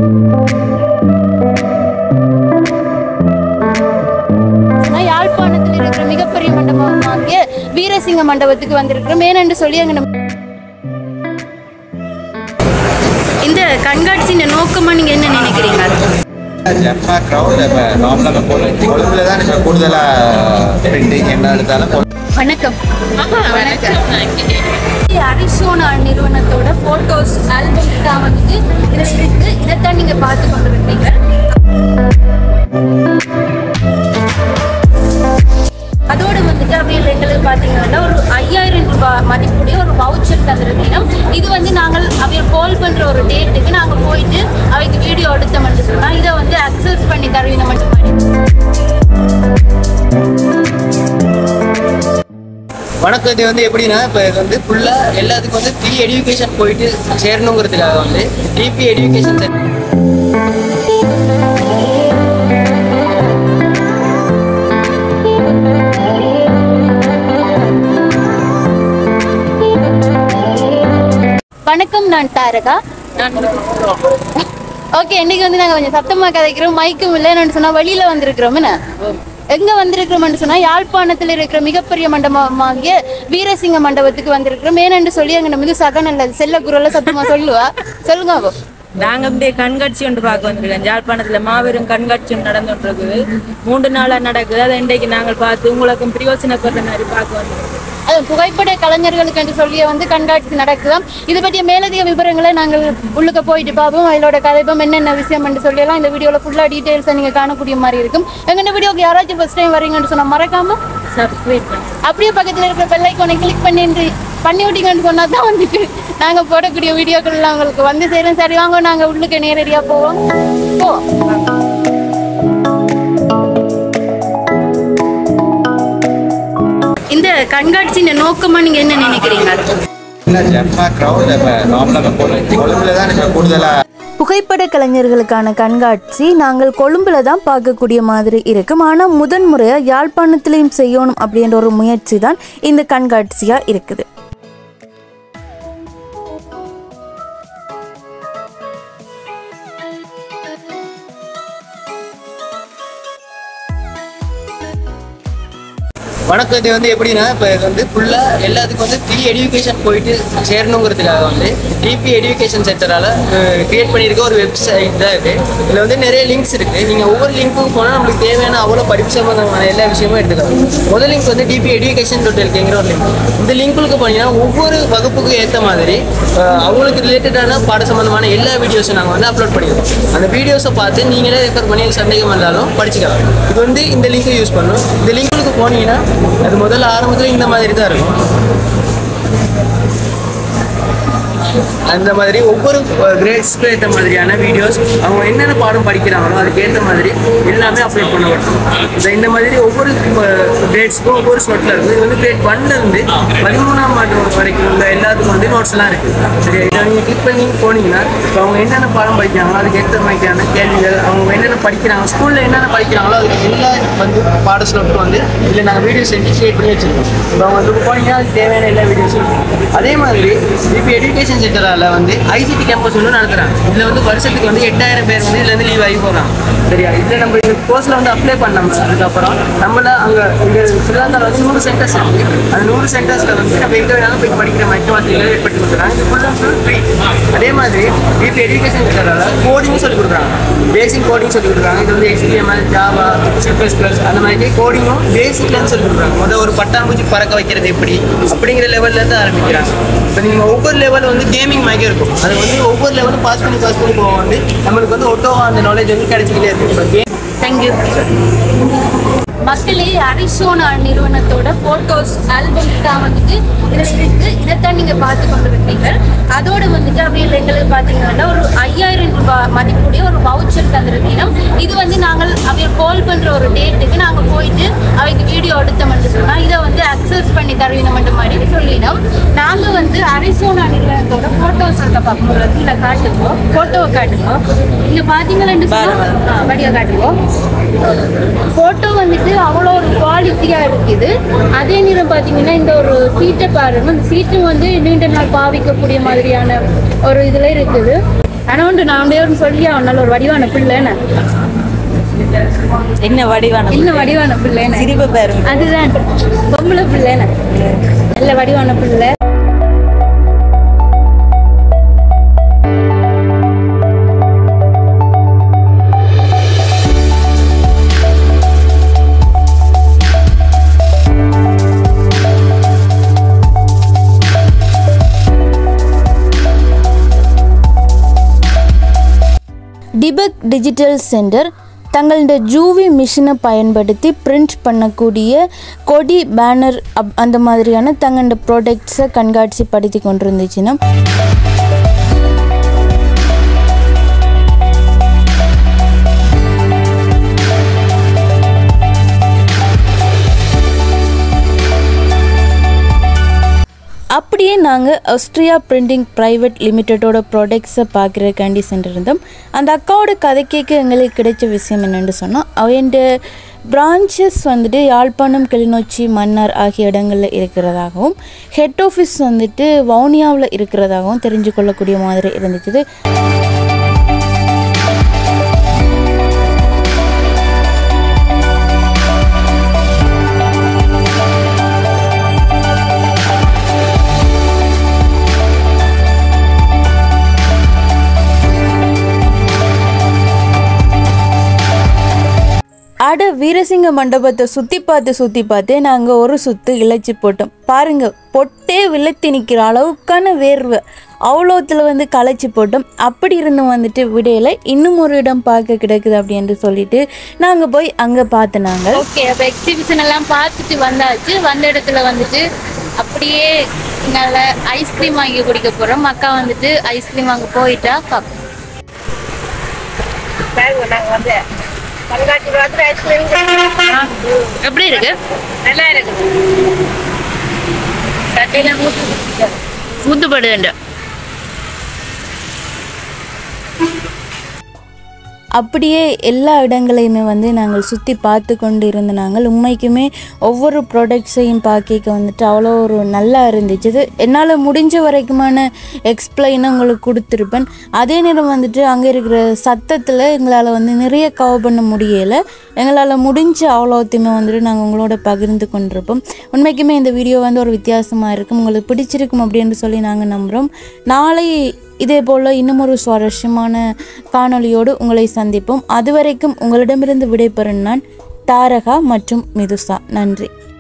நான் யாழ்ப்பாணத்தில் இருக்கிற மிகப்பெரிய மண்டபமாகிய வீரசிங்க மண்டபத்துக்கு வந்திருக்கிறோம் ஏனென்று சொல்லி அங்கே நம்ம இந்த கண்காட்சியின் நோக்கமா நீங்க என்ன நினைக்கிறீங்க ஜெஃப்னா க்ரௌட் இப்போ நார்மலாக கொழும்புல தான் இப்போ கூடுதலாக பிரிண்டிங் என்ன எடுத்தாலும் வணக்கம் வணக்கம் அரிசோனா நிறுவனத்தோட போட்டோஸ் ஆல்பம் தான் வந்துட்டு இதுல இருக்கு இதைத்தான் நீங்க பார்த்து கொண்டு இருக்கீங்க அதோட வந்துட்டு அப்படியே எங்களுக்கு பார்த்தீங்கன்னா ஒரு ஐயாயிரம் ரூபாய் மதிப்புடைய ஒரு வவுச்சர் தந்திருக்கீங்க இது வந்து நாங்கள் அவைய கால் பண்ற ஒரு டேட்டுக்கு நாங்க போயிட்டு அவைக்கு வீடியோ எடுத்தோம்னு சொன்னா இதை வந்து அக்சஸ் பண்ணி தருவீங்க மட்டும் வணக்கம் இது வந்து எப்படின்னா இப்போ இது வந்து ஃபுல்லாக எல்லாத்துக்கும் வந்து ஃப்ரீ எஜுகேஷன் போயிட்டு சேரணுங்கிறதுக்காக வந்து டிபி எஜுகேஷன் வணக்கம் நான் தாரகா ஓகே இன்னைக்கு வந்து நாங்க கொஞ்சம் சத்தமா கதைக்கிறோம் மைக்கும் இல்லைன்னு சொன்னா வெளியில வந்திருக்கிறோம் என்ன எங்க வந்திருக்கிறோம்னு சொன்னா யாழ்ப்பாணத்தில் இருக்கிற மிகப்பெரிய மண்டபமாகிய வீரசிங்க மண்டபத்துக்கு வந்திருக்கிறோம் ஏனென்று சொல்லி அங்க நம்ம இது சக நல்லது செல்ல குரல்ல சத்தமா சொல்லுவா சொல்லுங்க அப்போ நாங்க அப்படியே கண்காட்சி ஒன்று பார்க்க வந்திருக்கோம் யாழ்ப்பாணத்துல மாபெரும் கண்காட்சி ஒன்று நடந்துட்டு இருக்குது மூன்று நாளா நடக்குது அதை இன்றைக்கு நாங்கள் பார்த்து உங்களுக்கும் பிரயோசனப்படுற மாதிரி பார்க்க வந்திருக்கோம் அது புகைப்பட கலைஞர்களுக்கு என்று சொல்லி வந்து கண்காட்சி நடக்குதாம் இது பற்றிய மேலதிக விவரங்களை நாங்கள் உள்ளுக்க போயிட்டு பார்ப்போம் அதோட கதைப்போம் என்னென்ன விஷயம் என்று சொல்லலாம் இந்த வீடியோவில் ஃபுல்லாக டீட்டெயில்ஸை நீங்கள் காணக்கூடிய மாதிரி இருக்கும் எங்க இந்த வீடியோக்கு யாராச்சும் ஃபர்ஸ்ட் டைம் வரீங்கன்னு சொன்னா மறக்காம சப்ஸ்கிரைப் பண்ணி அப்படியே பக்கத்தில் இருக்கிற பெல் ஐக்கானை கிளிக் பண்ணி பண்ணி விட்டீங்கன்னு சொன்னா தான் வந்துட்டு நாங்கள் போடக்கூடிய வீடியோக்கள் எல்லாம் உங்களுக்கு வந்து சேரும் சரி வாங்க நாங்கள் உள்ளுக்கு நேரடியாக போவோம் போ இந்த கண்காட்சியின் நோக்கமா நீங்க என்ன நினைக்கிறீங்க இல்லை ஜெஃப்னா க்ரௌட் இப்போ நார்மலாக கொழும்புல தான் இப்போ கூடுதலாக புகைப்பட கலைஞர்களுக்கான கண்காட்சி நாங்கள் கொழும்புல தான் பார்க்கக்கூடிய மாதிரி இருக்கும் ஆனால் முதன் முறையாக யாழ்ப்பாணத்திலையும் செய்யணும் அப்படின்ற ஒரு முயற்சி தான் இந்த கண்காட்சியாக இருக்குது வணக்கம் இது வந்து எப்படின்னா இப்போ இது வந்து ஃபுல்லாக எல்லாத்துக்கும் வந்து ஃப்ரீ எஜுகேஷன் போயிட்டு சேரணுங்கிறதுக்காக வந்து டிபி எஜுகேஷன் சென்டரால் கிரியேட் பண்ணியிருக்க ஒரு வெப்சைட் தான் இது இதில் வந்து நிறைய லிங்க்ஸ் இருக்குது நீங்கள் ஒவ்வொரு லிங்க்குக்கு போனால் நம்மளுக்கு தேவையான அவ்வளோ படிப்பு சம்பந்தமான எல்லா விஷயமும் எடுத்துக்கலாம் முதல் லிங்க் வந்து டிபி எஜுகேஷன் டாட் எல்கேங்கிற ஒரு லிங்க் இந்த லிங்க்குக்கு போனீங்கன்னா ஒவ்வொரு வகுப்புக்கும் ஏற்ற மாதிரி அஹ், அவங்களுக்கு ரிலேட்டடான பாட சம்பந்தமான எல்லா வீடியோஸும் நாங்கள் வந்து அப்லோட் பண்ணிடுவோம் அந்த வீடியோஸை பார்த்து நீங்களே ரெஃபர் பண்ணி எதுவும் சந்தேகம் வந்தாலும் படிச்சுக்கலாம் இது வந்து இந்த லிங்கை யூஸ் பண்ணணும் இந்த லிங்க்குக்கு போனீங்கன்னா அது முதல்ல ஆரம்பத்தில் இந்த மாதிரி தான் இருக்கும் அந்த மாதிரி ஒவ்வொரு கிரேட்ஸ்க்கு ஏற்ற மாதிரியான வீடியோஸ் அவங்க என்னென்ன பாடம் படிக்கிறாங்களோ அதுக்கு ஏற்ற மாதிரி எல்லாமே அப்லோட் பண்ணப்படும் இந்த இந்த மாதிரி ஒவ்வொரு கிரேட்ஸ்க்கும் ஒவ்வொரு ஸ்லோட்டில் இருக்கும் இது வந்து கிரேட் ஒன்லேருந்து பதிமூணாம் ஆண்டு வரைக்கும் உள்ள எல்லாத்துக்கும் வந்து நோட்ஸ்லாம் இருக்குது சரி இதை நீங்கள் கிளிக் பண்ணி போனீங்கன்னா இப்போ அவங்க என்னென்ன பாடம் படிக்கிறாங்களோ அதுக்கு ஏற்ற மாதிரியான கேள்விகள் அவங்க என்னென்ன படிக்கிறாங்க ஸ்கூலில் என்னென்ன படிக்கிறாங்களோ அதுக்கு எல்லா வந்து பாட ஸ்லோட்டும் வந்து இல்லை நாங்கள் வீடியோஸ் எடுத்து கிரியேட் பண்ணி வச்சுருக்கோம் இப்போ அவங்க வந்து போனீங்கன்னா அதுக்கு தேவையான எல்லா வீடியோஸும் இருக்கும் அதே மாதிரி இப்போ எஜுகேஷன் சென்டரால் வந்து ஐசிடி கேம்பஸ் ஒன்று நடத்துகிறாங்க இதில் வந்து வருஷத்துக்கு வந்து எட்டாயிரம் பேர் வந்து இதுலேருந்து லீவ் ஆகி போகிறாங்க சரியா இதில் நம்ம இந்த கோர்ஸில் வந்து அப்ளை பண்ணோம் அதுக்கப்புறம் நம்மள அங்கே இங்கே ஸ்ரீலங்காவில் வந்து நூறு சென்டர்ஸ் இருக்குது அந்த நூறு சென்டர்ஸில் வந்து நம்ம எங்கே வேணாலும் போய் படிக்கிற மாதிரி வசதிகள் ஏற்படுத்தி கொடுக்குறாங்க இது ஃபுல் அண்ட் ஃபுல் ஃப்ரீ அதே மாதிரி இப்போ எஜுகேஷன் சென்டரால் கோடிங் சொல்லி கொடுக்குறாங்க பேசிக் கோடிங் சொல்லி கொடுக்குறாங்க இது வந்து HTML Java C plus plus அந்த மாதிரி கோடிங்கும் பேசிக்லேருந்து சொல்லி கொடுக்குறாங்க முதல் ஒரு பட்டாம்பூச்சி பறக்க வைக்கிறது எப்படி அப்படிங்கிற லெவல்லேருந்து ஆரம்பிக்கிறாங்க இப்போ நீங்கள் ஒவ்வொரு லெவல் வந்து கேமிங் மாதிரி இருக்கும் அது வந்து ஒவ்வொரு லெவலும் பாஸ் பண்ணி பாஸ் பண்ணி போக வந்து நம்மளுக்கு வந்து ஒட்டோவா அந்த நாலேஜ் வந்து கிடைச்சிக்கிட்டே இருக்கும் இப்போ கேம் தேங்க்யூ மக்களே அரிசோனா நிறுவனத்தோட போட்டோஸ் ஆல்பம் தான் வந்துட்டு இதுல இருக்கு இதைத்தான் நீங்க பார்த்து கொண்டு இருக்கீங்க அதோட வந்துட்டு அப்படியே எங்களுக்கு பாத்தீங்கன்னா ஒரு ஐயாயிரம் ரூபாய் மதிப்புடைய ஒரு வவுச்சர் தந்திருக்கீங்க இது வந்து நாங்கள் அவைய கால் பண்ற ஒரு டேட்டுக்கு நாங்க போயிட்டு அவைக்கு வீடியோ எடுத்தோம்னு சொன்னா இதை வந்து அக்சஸ் பண்ணி தருவீங்க மட்டும் மாதிரி சொல்லினோம் நாங்க வந்து அரிசோனா நிறுவனத்தோட போட்டோஸ் இருக்க பார்க்கும்போது இல்லை காட்டுவோம் போட்டோவை காட்டுவோம் இங்க பாத்தீங்கன்னா சொன்னா, ஆ, வடிவா காட்டுவோம் ஃபோட்டோ வந்துட்டு அவ்வளோ ஒரு குவாலிட்டியாக இருக்குது அதே நேரம் பார்த்தீங்கன்னா இந்த ஒரு சீட்டை பாருங்க இந்த சீட்டு வந்து நீண்ட நாள் பாவிக்கக்கூடிய மாதிரியான ஒரு இதில் இருக்குது ஆனா உண்டு நான் உண்டே ஒரு சொல்லியா நல்ல ஒரு வடிவான பிள்ளைன்னு என்ன வடிவான என்ன வடிவான பிள்ளைன்னு சிரிப்பு பாருங்க அதுதான் பொம்பளை பிள்ளைன்னு நல்ல வடிவான பிள்ளை டிபக் டிஜிட்டல் சென்டர் தங்களோட ஜூவி மிஷினை பயன்படுத்தி பிரிண்ட் பண்ணக்கூடிய கொடி பேனர் அப் அந்த மாதிரியான தங்களோட ப்ராடக்ட்ஸை கண்காட்சிப்படுத்தி கொண்டிருந்துச்சுன்னா அப்படியே நாங்கள் ஆஸ்ட்ரியா பிரிண்டிங் ப்ரைவேட் லிமிட்டடோட ப்ராடக்ட்ஸை பார்க்குறக்காண்டி சென்றிருந்தோம் அந்த அக்காவோட கதை கேட்க எங்களுக்கு கிடைச்ச விஷயம் என்னென்னு சொன்னால் அவன் பிரான்ச்சஸ் வந்துட்டு யாழ்ப்பாணம் கிளிநொச்சி மன்னார் ஆகிய இடங்களில் இருக்கிறதாகவும் ஹெட் ஆஃபீஸ் வந்துட்டு வவுனியாவில் இருக்கிறதாகவும் தெரிஞ்சு கொள்ளக்கூடிய மாதிரி இருந்துச்சு அட வீரசிங்க மண்டபத்தை சுற்றி பார்த்து சுற்றி பார்த்து நாங்கள் ஒரு சுத்து இழைச்சி போட்டோம் பாருங்க பொட்டே விளைத்தி நிற்கிற அளவுக்கான வேர்வை அவ்வளோத்தில் வந்து களைச்சி போட்டோம் அப்படி இருந்து வந்துட்டு விடையில இன்னும் ஒரு இடம் பார்க்க கிடக்குது அப்படின்னு சொல்லிட்டு நாங்கள் போய் அங்கே பார்த்து நாங்கள் ஓகே அப்ப எக்ஸிபிஷன் எல்லாம் பார்த்துட்டு வந்தாச்சு வந்த இடத்துல வந்துட்டு அப்படியே நல்ல ஐஸ்கிரீம் வாங்கி குடிக்க போறோம் அக்கா வந்துட்டு ஐஸ்கிரீம் வாங்க போயிட்டா பாப்போம் எப்படி இருக்கு நல்லா இருக்கு ஊத்துப்படுது அப்படியே எல்லா இடங்களையுமே வந்து நாங்கள் சுற்றி பார்த்து கொண்டு இருந்த நாங்கள் உண்மைக்குமே ஒவ்வொரு ப்ராடக்ட்ஸையும் பார்க்க வந்துட்டு அவ்வளோ ஒரு நல்லா இருந்துச்சு இது என்னால் முடிஞ்ச வரைக்குமான எக்ஸ்பிளைனை உங்களுக்கு கொடுத்துருப்பேன் அதே நேரம் வந்துட்டு அங்கே இருக்கிற சத்தத்தில் எங்களால் வந்து நிறைய கவர் பண்ண முடியலை எங்களால் முடிஞ்ச அவ்வளோத்தையுமே வந்துட்டு நாங்கள் உங்களோட பகிர்ந்து கொண்டிருப்போம் உண்மைக்குமே இந்த வீடியோ வந்து ஒரு வித்தியாசமாக இருக்கும் உங்களுக்கு பிடிச்சிருக்கும் அப்படின்னு சொல்லி நாங்கள் நம்புகிறோம் நாளை இதே போல் இன்னும் ஒரு சுவாரஸ்யமான காணொளியோடு உங்களை சந்திப்போம் அதுவரைக்கும் உங்களிடமிருந்து விடைபெறும் நான் தாரகா மற்றும் மிதுசா நன்றி